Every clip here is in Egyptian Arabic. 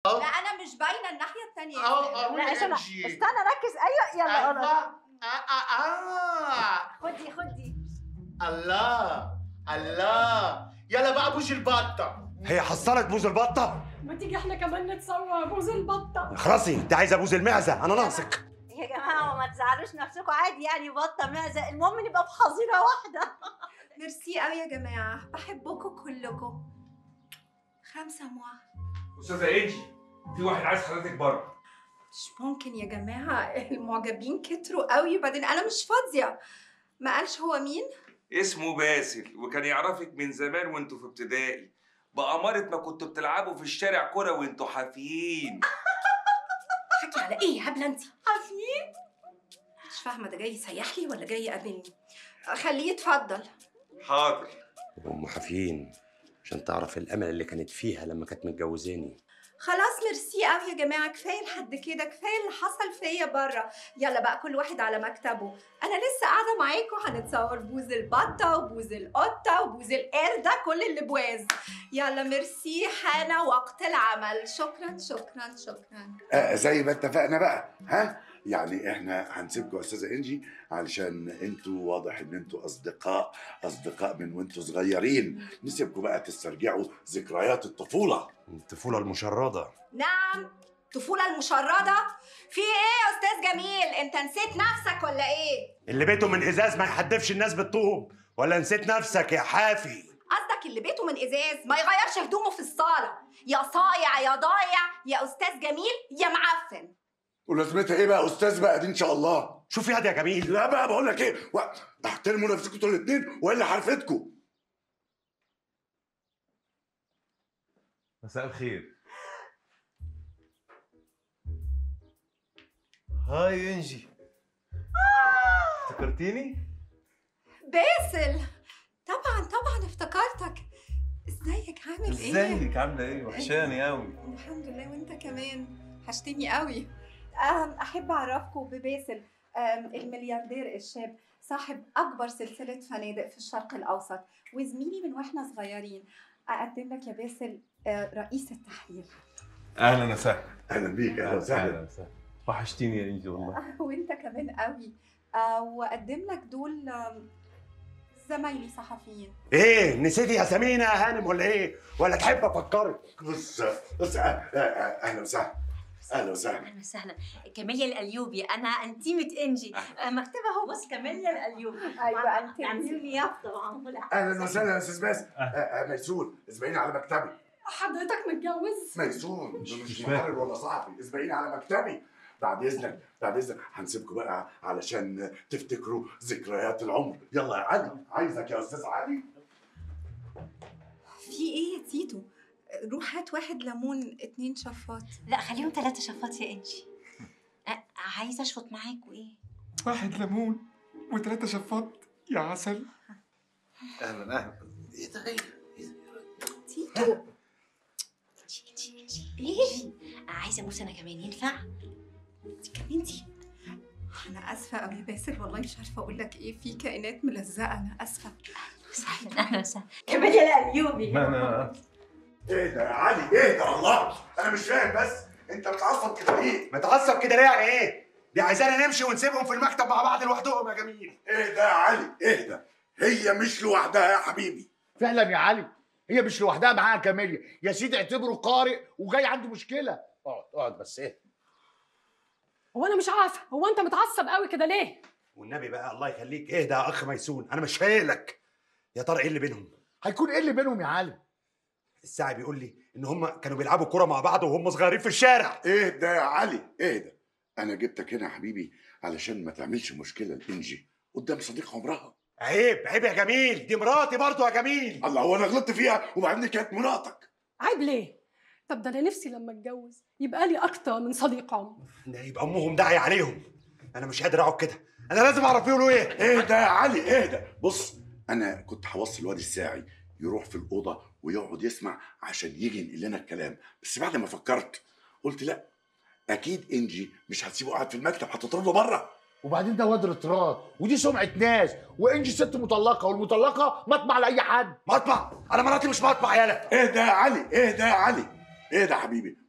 لا انا مش باينه الناحيه الثانيه اه اه لا عشان انجي استنى ركز ايوه يلا ايوه انا آه آه آه. خدي خدي الله الله يلا بقى بوش البطه هي حصلت بوز البطه ما تيجي احنا كمان نتصور بوز البطه خلاصي انت عايزه بوز المعزه انا ناقصك يا جماعه ما تزعلوش نفسكم عادي يعني بطه معزه المهم نبقى في حظيره واحده ميرسي قوي يا جماعه بحبكم كلكم خمسه موا استاذه انجي في واحد عايز حضرتك بره مش ممكن يا جماعه المعجبين كتروا قوي وبعدين انا مش فاضيه ما قالش هو مين اسمه باسل وكان يعرفك من زمان وانتوا في ابتدائي بأمارة ما كنتوا بتلعبوا في الشارع كرة وانتوا حافيين حكي على ايه هبله انت عارفين مش فاهمه ده جاي يسيح لي ولا جاي يقابلني خليه يتفضل حاضر هم حافيين عشان تعرف الامل اللي كانت فيها لما كانت متجوزاني خلاص ميرسي قوي يا جماعه كفايه لحد كده كفايه اللي حصل فيا بره يلا بقى كل واحد على مكتبه انا لسه قاعده معاكم هنتصور بوز البطه وبوز القطه وبوز القرده كل اللي بواز يلا ميرسي حان وقت العمل شكرا شكرا شكرا آه زي ما اتفقنا بقى ها يعني احنا هنسيبكم يا استاذه انجي علشان انتوا واضح ان انتوا اصدقاء اصدقاء من وانتوا صغيرين نسيبكم بقى تسترجعوا ذكريات الطفوله الطفوله المشرده نعم طفوله المشرده في ايه يا استاذ جميل انت نسيت نفسك ولا ايه اللي بيته من ازاز ما يحدفش الناس بالطوب ولا نسيت نفسك يا حافي قصدك اللي بيته من ازاز ما يغيرش هدومه في الصاله يا صايع يا ضايع يا استاذ جميل يا معفن ولازمتها ايه بقى يا استاذ بقى دي ان شاء الله شوف يا يا جميل لا بقى بقول لك ايه و... احترموا نفسكم انتوا الاثنين والا حرفتكم مساء الخير هاي انجي افتكرتيني؟ باسل طبعا طبعا افتكرتك ازيك عامل ايه ازيك عاملة ايه؟ وحشاني قوي الحمد لله وانت كمان حشتني قوي أم، احب اعرفكم بباسل أم، الملياردير الشاب صاحب اكبر سلسله فنادق في الشرق الاوسط وزميلي من واحنا صغيرين اقدم لك يا باسل آه، رئيس التحرير اهلا وسهلا اهلا بيك اهلا وسهلا اهلا وسهلا وحشتيني يا انجي والله وانت كمان قوي آه، واقدم لك دول آم، زمايلي صحفيين ايه نسيتي يا سمينه يا هانم ولا ايه ولا تحب افكرك بص بص آه، آه، آه، اهلا وسهلا اهلا وسهلا اهلا وسهلا كاميليا الاليوبي انا انتيمه انجي آه، مكتبها هو بص كاميليا الاليوبي ايوه انت عاملين لي يافطه وعامله اهلا وسهلا يا استاذ باسم آه، آه، ميسون اسبقيني على مكتبي حضرتك متجوز ميسون ده مش مش فاهم. محرر ولا صحفي اسبقيني على مكتبي بعد اذنك بعد اذنك هنسيبكم بقى علشان تفتكروا ذكريات العمر يلا يا علي عايزك يا استاذ علي في ايه يا تيتو روح هات واحد ليمون اتنين شفاط لا خليهم ثلاثه شفاط يا انجي آه، عايزه اشفط معاكوا ايه واحد ليمون وثلاثة شفاط يا عسل اهلا اهلا ايه ده ايه تيتو انجي انجي انجي ايه عايزه ابوس انا كمان ينفع انتي انا اسفه قوي باسل والله مش عارفه اقول لك ايه في كائنات ملزقه انا اسفه وسهلا اهلا وسهلا كاميليا الاليوبي ما انا ايه ده يا علي ايه ده الله انا مش فاهم بس انت بتعصب كده ليه متعصب كده ليه يعني ايه دي عايزانا نمشي ونسيبهم في المكتب مع بعض لوحدهم يا جميل ايه ده يا علي ايه ده هي مش لوحدها يا حبيبي فعلا يا علي هي مش لوحدها معاها كاميليا يا سيدي اعتبره قارئ وجاي عنده مشكله اقعد اقعد بس ايه هو انا مش عارفه هو انت متعصب قوي كده ليه والنبي بقى الله يخليك اهدى يا اخ ميسون انا مش فايقلك يا ترى ايه اللي بينهم هيكون ايه اللي بينهم يا علي الساعي بيقول لي ان هم كانوا بيلعبوا كوره مع بعض وهم صغيرين في الشارع ايه ده يا علي ايه ده انا جبتك هنا يا حبيبي علشان ما تعملش مشكله لانجي قدام صديق عمرها عيب عيب يا جميل دي مراتي برضو يا جميل الله هو انا غلطت فيها وبعدين كانت مراتك عيب ليه طب ده انا نفسي لما اتجوز يبقى لي اكتر من صديق عمر ده يبقى امهم داعي عليهم انا مش قادر اقعد كده انا لازم اعرف يقولوا ايه ايه ده يا علي ايه ده بص انا كنت هوصي الواد الساعي يروح في الاوضه ويقعد يسمع عشان يجي ينقل لنا الكلام بس بعد ما فكرت قلت لا اكيد انجي مش هتسيبه قاعد في المكتب هتطرده بره وبعدين ده واد رطرات ودي سمعه ناس وانجي ست مطلقه والمطلقه مطمع لاي حد مطمع انا مراتي مش مطمع يالا ايه ده يا علي ايه ده يا علي ايه ده يا حبيبي بص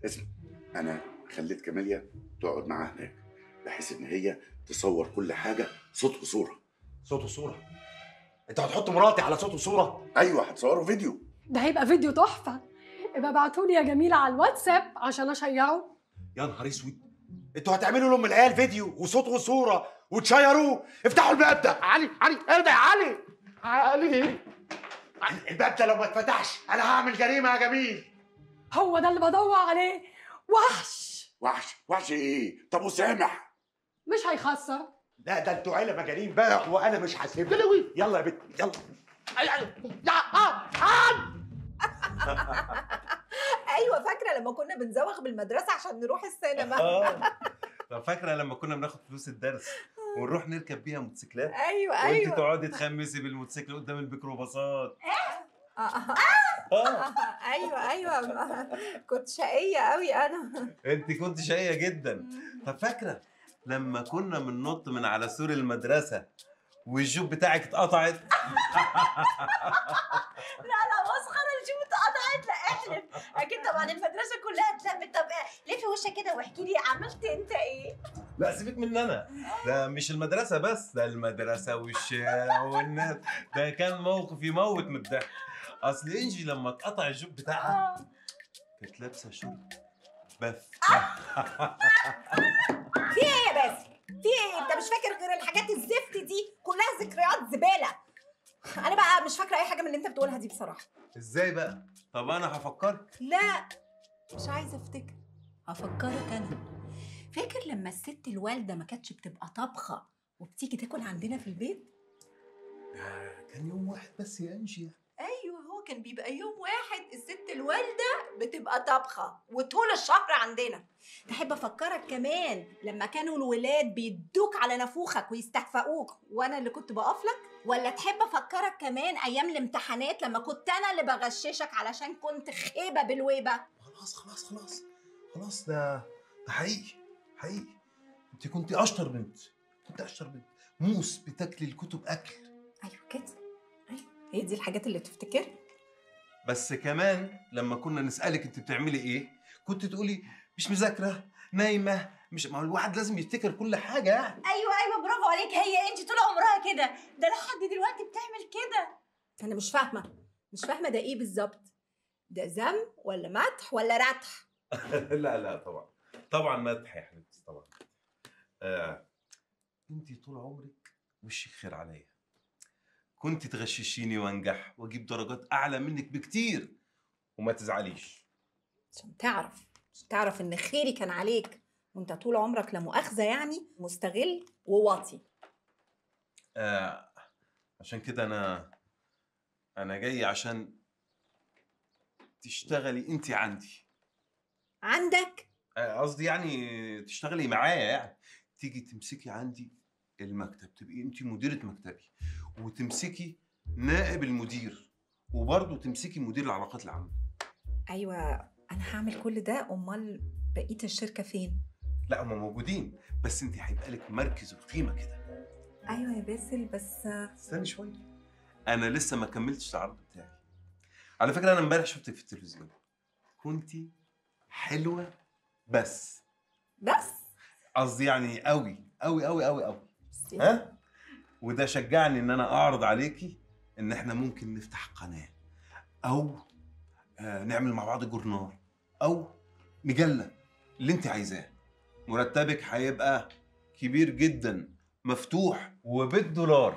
اسمع انا خليت كاميليا تقعد معاها هناك بحيث ان هي تصور كل حاجه صوت وصوره صوت وصوره انت هتحط مراتي على صوت وصوره ايوه هتصوروا فيديو ده هيبقى فيديو تحفه يبقى ابعتولي يا جميله على الواتساب عشان اشيره يا نهار اسود انتوا هتعملوا لام العيال فيديو وصوت وصوره وتشيروه افتحوا الباب ده علي علي ايه ده يا علي علي الباب ده لو ما اتفتحش انا هعمل جريمه يا جميل هو ده اللي بدور عليه وحش وحش وحش ايه طب وسامح مش هيخسر لا ده انتوا عيله مجانين بقى وانا مش هسيبكم يلا يا بنت يلا أي- أي- يا آه، آه. ايوه فاكره لما كنا بنزوغ بالمدرسه عشان نروح السينما اه طب فاكره لما كنا بناخد فلوس الدرس ونروح نركب بيها موتوسيكلات ايوه وانت ايوه تقعدي تخمسي بالموتوسيكل قدام الميكروباصات آه، آه، اه آه، ايوه ايوه كنت شقيه قوي انا انت كنت شقيه جدا طب فاكره لما كنا بننط من على سور المدرسه والجوب بتاعك اتقطعت لا لا مسخره الجيوب اتقطعت لا احلف اكيد طبعا المدرسه كلها اتلمت طب إيه؟ لفي وشك كده واحكي لي عملت انت ايه لا سيبك من انا ده مش المدرسه بس ده المدرسه والشارع والناس ده كان موقف يموت من الضحك اصل انجي لما اتقطع الجوب بتاعها كانت لابسه شورت بف في ايه يا باسل في ايه انت مش فاكر غير الحاجات الزفت دي كلها ذكريات زباله انا بقى مش فاكره اي حاجه من اللي انت بتقولها دي بصراحه ازاي بقى طب انا هفكرك لا مش عايزه افتكر هفكرك انا فاكر لما الست الوالده ما كانتش بتبقى طبخه وبتيجي تاكل عندنا في البيت كان يوم واحد بس يا انجي ايوه هو كان بيبقى يوم واحد الست الوالده بتبقى طبخه وطول الشهر عندنا تحب افكرك كمان لما كانوا الولاد بيدوك على نافوخك ويستهفئوك وانا اللي كنت بقف لك ولا تحب افكرك كمان ايام الامتحانات لما كنت انا اللي بغششك علشان كنت خيبه بالويبه خلاص خلاص خلاص خلاص ده ده حقيقي حقيقي انت كنت اشطر بنت كنت اشطر بنت موس بتاكلي الكتب اكل ايوه كده ايوه هي دي الحاجات اللي تفتكرها بس كمان لما كنا نسالك انت بتعملي ايه كنت تقولي مش مذاكره نايمه مش ما هو الواحد لازم يفتكر كل حاجه يعني ايوه ايوه برافو عليك هي انت طول عمرها كده ده لحد دلوقتي بتعمل كده انا مش فاهمه مش فاهمه ده ايه بالظبط ده ذم ولا مدح ولا رتح لا لا طبعا طبعا مدح يا حبيبتي طبعا آه. انت طول عمرك وشك خير عليا كنت تغششيني وانجح واجيب درجات اعلى منك بكتير وما تزعليش عشان تعرف عشان تعرف ان خيري كان عليك وانت طول عمرك لا مؤاخذه يعني مستغل وواطي آه. عشان كده انا انا جاي عشان تشتغلي انت عندي عندك آه، قصدي يعني تشتغلي معايا يعني تيجي تمسكي عندي المكتب تبقي انت مديرة مكتبي وتمسكي نائب المدير وبرضه تمسكي مدير العلاقات العامة ايوه انا هعمل كل ده امال بقيه الشركه فين لا هم موجودين بس انت هيبقى لك مركز وقيمة كده ايوه يا باسل بس استني شوية انا لسه ما كملتش العرض بتاعي على فكرة انا امبارح شفتك في التلفزيون كنتي حلوة بس بس قصدي يعني قوي قوي قوي قوي قوي ها وده شجعني ان انا اعرض عليكي ان احنا ممكن نفتح قناه او آه نعمل مع بعض جورنال او مجله اللي انت عايزاه مرتبك هيبقى كبير جدا مفتوح وبالدولار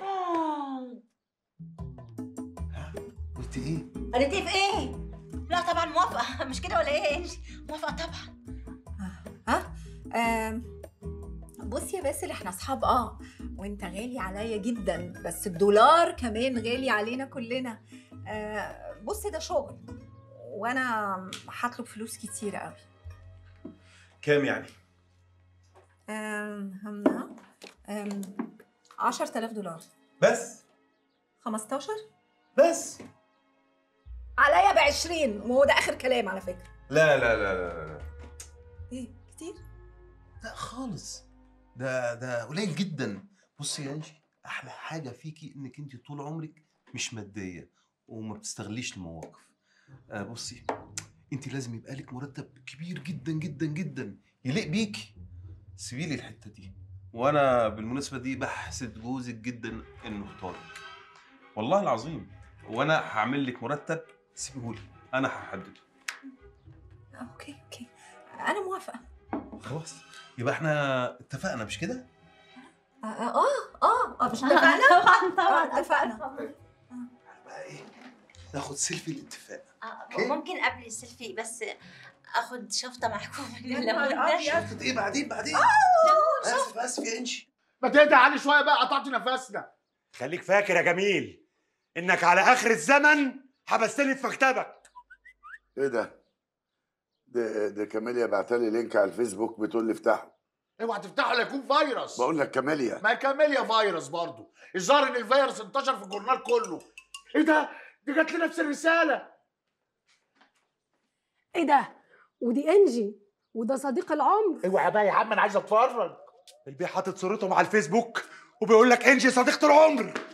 قلت ايه قالت ايه في ايه لا طبعا موافقه مش كده ولا ايه يا انجي موافقه طبعا ها آم، بص يا باسل احنا اصحاب اه وانت غالي عليا جدا بس الدولار كمان غالي علينا كلنا آه، بص ده شغل وانا هطلب فلوس كتير قوي كام يعني آم، هم آم، 10000 دولار بس 15 بس عليا ب 20 وهو ده اخر كلام على فكره لا لا لا لا, لا. ايه كتير لا خالص ده ده قليل جدا بصي يا انجي احلى حاجه فيكي انك انت طول عمرك مش ماديه وما بتستغليش المواقف آه بصي انت لازم يبقى لك مرتب كبير جدا جدا جدا يليق بيكي سيبي لي الحته دي وانا بالمناسبه دي بحسد جوزك جدا انه اختارك والله العظيم وانا هعمل لك مرتب سيبيهولي انا هحدده اوكي اوكي انا موافقه خلاص يبقى احنا اتفقنا مش كده اه اه اه, آه مش اتفقنا طبعا آه، طبعا اتفقنا بقى ايه ناخد سيلفي الاتفاق آه، ممكن قبل السيلفي بس اخد شفطه معاكم من يا الليمون نهار ده أبيض. شفت ايه بعدين بعدين اسف اسف يا انشي ما تهدى علي شويه بقى قطعت نفسنا خليك فاكر يا جميل انك على اخر الزمن حبستني في مكتبك ايه ده؟ ده ده كاميليا بعتلي لينك على الفيسبوك بتقول لي افتحه اوعى تفتحه لا يكون فيروس بقول لك كاميليا ما كاميليا فيروس برضه الظاهر ان الفيروس انتشر في الجورنال كله ايه ده دي جات لي نفس الرساله ايه ده ودي انجي وده صديق العمر اوعى بقى يا عم انا عايز اتفرج البيه حاطط صورتهم على الفيسبوك وبيقول لك انجي صديقة العمر